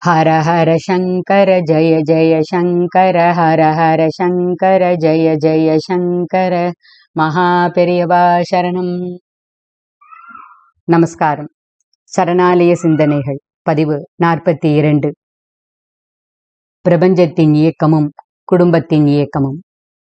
ஹர ஹர சங்கர ஜய ஜய சங்கர ஹர ஹர சங்கர ஜய ஜய சங்கர மகா பெரியவா சரணம் நமஸ்காரம் சரணாலய சிந்தனைகள் பதிவு நாற்பத்தி இரண்டு பிரபஞ்சத்தின் இயக்கமும் குடும்பத்தின் இயக்கமும்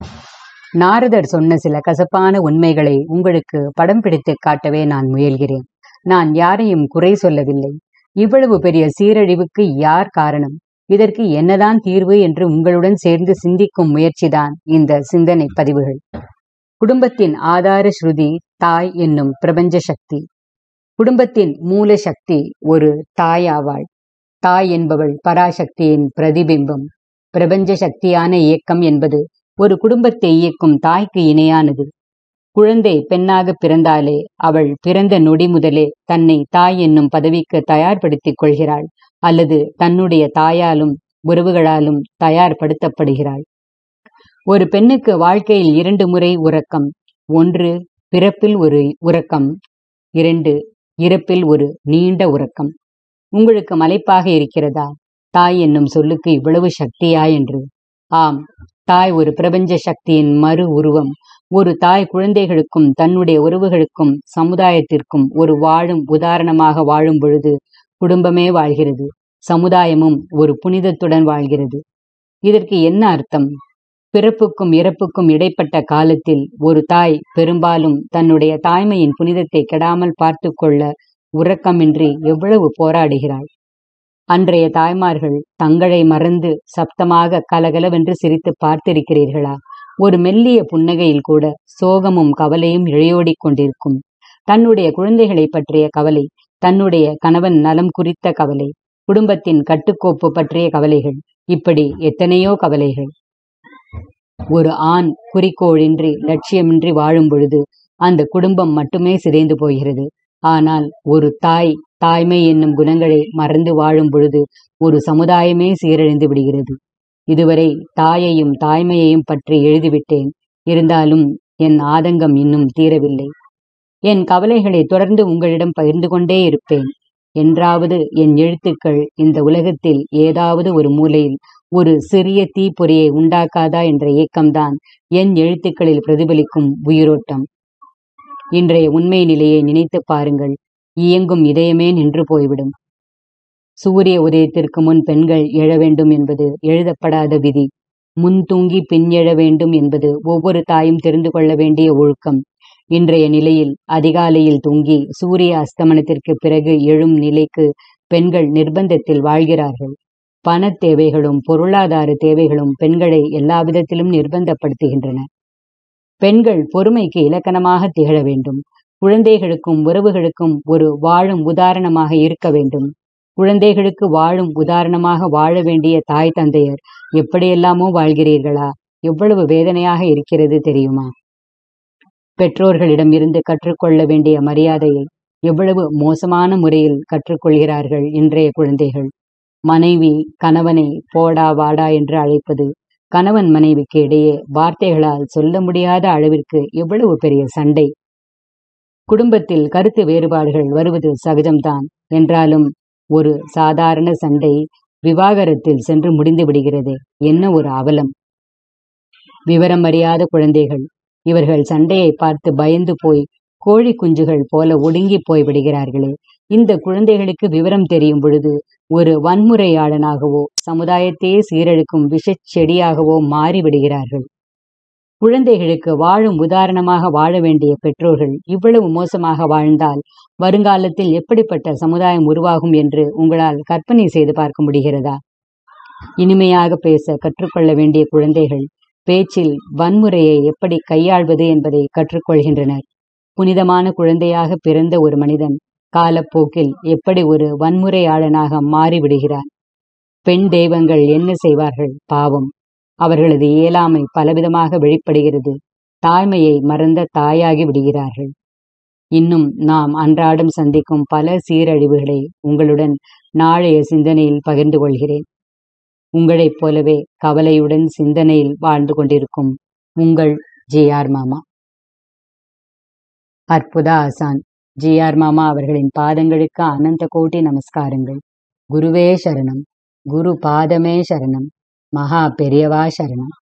நாரதர் சொன்ன சில கசப்பான உண்மைகளை உங்களுக்கு படம் பிடித்து காட்டவே நான் முயல்கிறேன் நான் யாரையும் குறை சொல்லவில்லை இவ்வளவு பெரிய சீரழிவுக்கு யார் காரணம் இதற்கு என்னதான் தீர்வு என்று உங்களுடன் சேர்ந்து சிந்திக்கும் முயற்சிதான் இந்த சிந்தனை பதிவுகள் குடும்பத்தின் ஆதார ஸ்ருதி தாய் என்னும் பிரபஞ்ச சக்தி குடும்பத்தின் மூல சக்தி ஒரு தாயாவாள் தாய் என்பவள் பராசக்தியின் பிரதிபிம்பம் பிரபஞ்ச சக்தியான இயக்கம் என்பது ஒரு குடும்பத்தை இயக்கும் தாய்க்கு இணையானது குழந்தை பெண்ணாக பிறந்தாலே அவள் பிறந்த நொடி முதலே தன்னை தாய் என்னும் பதவிக்கு தயார்படுத்திக் கொள்கிறாள் அல்லது தன்னுடைய தாயாலும் உறவுகளாலும் தயார்படுத்தப்படுகிறாள் ஒரு பெண்ணுக்கு வாழ்க்கையில் இரண்டு முறை உறக்கம் ஒன்று பிறப்பில் ஒரு உறக்கம் இரண்டு இறப்பில் ஒரு நீண்ட உறக்கம் உங்களுக்கு மலைப்பாக இருக்கிறதா தாய் என்னும் சொல்லுக்கு இவ்வளவு சக்தியா என்று ஆம் தாய் ஒரு பிரபஞ்ச சக்தியின் மறு உருவம் ஒரு தாய் குழந்தைகளுக்கும் தன்னுடைய உறவுகளுக்கும் சமுதாயத்திற்கும் ஒரு வாழும் உதாரணமாக வாழும் பொழுது குடும்பமே வாழ்கிறது சமுதாயமும் ஒரு புனிதத்துடன் வாழ்கிறது இதற்கு என்ன அர்த்தம் பிறப்புக்கும் இறப்புக்கும் இடைப்பட்ட காலத்தில் ஒரு தாய் பெரும்பாலும் தன்னுடைய தாய்மையின் புனிதத்தை கெடாமல் பார்த்து கொள்ள உறக்கமின்றி எவ்வளவு போராடுகிறாள் அன்றைய தாய்மார்கள் தங்களை மறந்து சப்தமாக கலகலவென்று சிரித்து பார்த்திருக்கிறீர்களா ஒரு மெல்லிய புன்னகையில் கூட சோகமும் கவலையும் இழையோடிக் கொண்டிருக்கும் தன்னுடைய குழந்தைகளை பற்றிய கவலை தன்னுடைய கணவன் நலம் குறித்த கவலை குடும்பத்தின் கட்டுக்கோப்பு பற்றிய கவலைகள் இப்படி எத்தனையோ கவலைகள் ஒரு ஆண் குறிக்கோளின்றி லட்சியமின்றி வாழும் பொழுது அந்த குடும்பம் மட்டுமே சிதைந்து போகிறது ஆனால் ஒரு தாய் தாய்மை என்னும் குணங்களை மறந்து வாழும் பொழுது ஒரு சமுதாயமே சீரழிந்து விடுகிறது இதுவரை தாயையும் தாய்மையையும் பற்றி எழுதிவிட்டேன் இருந்தாலும் என் ஆதங்கம் இன்னும் தீரவில்லை என் கவலைகளை தொடர்ந்து உங்களிடம் பகிர்ந்து கொண்டே இருப்பேன் என்றாவது என் எழுத்துக்கள் இந்த உலகத்தில் ஏதாவது ஒரு மூலையில் ஒரு சிறிய தீப்பொறியை உண்டாக்காதா என்ற ஏக்கம்தான் என் எழுத்துக்களில் பிரதிபலிக்கும் உயிரோட்டம் இன்றைய உண்மை நிலையை நினைத்து பாருங்கள் இயங்கும் இதயமே நின்று போய்விடும் சூரிய உதயத்திற்கு முன் பெண்கள் எழ வேண்டும் என்பது எழுதப்படாத விதி முன் தூங்கி பின் எழ வேண்டும் என்பது ஒவ்வொரு தாயும் தெரிந்து கொள்ள வேண்டிய ஒழுக்கம் இன்றைய நிலையில் அதிகாலையில் தூங்கி சூரிய அஸ்தமனத்திற்கு பிறகு எழும் நிலைக்கு பெண்கள் நிர்பந்தத்தில் வாழ்கிறார்கள் பண தேவைகளும் பொருளாதார தேவைகளும் பெண்களை எல்லா விதத்திலும் நிர்பந்தப்படுத்துகின்றன பெண்கள் பொறுமைக்கு இலக்கணமாக திகழ வேண்டும் குழந்தைகளுக்கும் உறவுகளுக்கும் ஒரு வாழும் உதாரணமாக இருக்க வேண்டும் குழந்தைகளுக்கு வாழும் உதாரணமாக வாழ வேண்டிய தாய் தந்தையர் எப்படியெல்லாமோ வாழ்கிறீர்களா எவ்வளவு வேதனையாக இருக்கிறது தெரியுமா பெற்றோர்களிடம் இருந்து கற்றுக்கொள்ள வேண்டிய மரியாதையை எவ்வளவு மோசமான முறையில் கற்றுக்கொள்கிறார்கள் இன்றைய குழந்தைகள் மனைவி கணவனை போடா வாடா என்று அழைப்பது கணவன் மனைவிக்கு இடையே வார்த்தைகளால் சொல்ல முடியாத அளவிற்கு எவ்வளவு பெரிய சண்டை குடும்பத்தில் கருத்து வேறுபாடுகள் வருவது சகஜம்தான் என்றாலும் ஒரு சாதாரண சண்டை விவாகரத்தில் சென்று முடிந்து விடுகிறது என்ன ஒரு அவலம் விவரம் அறியாத குழந்தைகள் இவர்கள் சண்டையை பார்த்து பயந்து போய் கோழி குஞ்சுகள் போல ஒடுங்கி போய் விடுகிறார்களே இந்த குழந்தைகளுக்கு விவரம் தெரியும் பொழுது ஒரு வன்முறையாளனாகவோ சமுதாயத்தையே சீரழிக்கும் விஷச் செடியாகவோ மாறிவிடுகிறார்கள் குழந்தைகளுக்கு வாழும் உதாரணமாக வாழ வேண்டிய பெற்றோர்கள் இவ்வளவு மோசமாக வாழ்ந்தால் வருங்காலத்தில் எப்படிப்பட்ட சமுதாயம் உருவாகும் என்று உங்களால் கற்பனை செய்து பார்க்க முடிகிறதா இனிமையாக பேச கற்றுக்கொள்ள வேண்டிய குழந்தைகள் பேச்சில் வன்முறையை எப்படி கையாள்வது என்பதை கற்றுக்கொள்கின்றனர் புனிதமான குழந்தையாக பிறந்த ஒரு மனிதன் காலப்போக்கில் எப்படி ஒரு வன்முறையாளனாக மாறிவிடுகிறான் பெண் தெய்வங்கள் என்ன செய்வார்கள் பாவம் அவர்களது இயலாமை பலவிதமாக வெளிப்படுகிறது தாய்மையை மறந்த தாயாகி விடுகிறார்கள் இன்னும் நாம் அன்றாடம் சந்திக்கும் பல சீரழிவுகளை உங்களுடன் நாளைய சிந்தனையில் பகிர்ந்து கொள்கிறேன் உங்களைப் போலவே கவலையுடன் சிந்தனையில் வாழ்ந்து கொண்டிருக்கும் உங்கள் ஜி ஆர் மாமா அற்புத ஆசான் ஜி ஆர் மாமா அவர்களின் பாதங்களுக்கு அனந்த கோட்டி நமஸ்காரங்கள் குருவே சரணம் குரு பாதமே சரணம் மகா பெரியவா சரணம்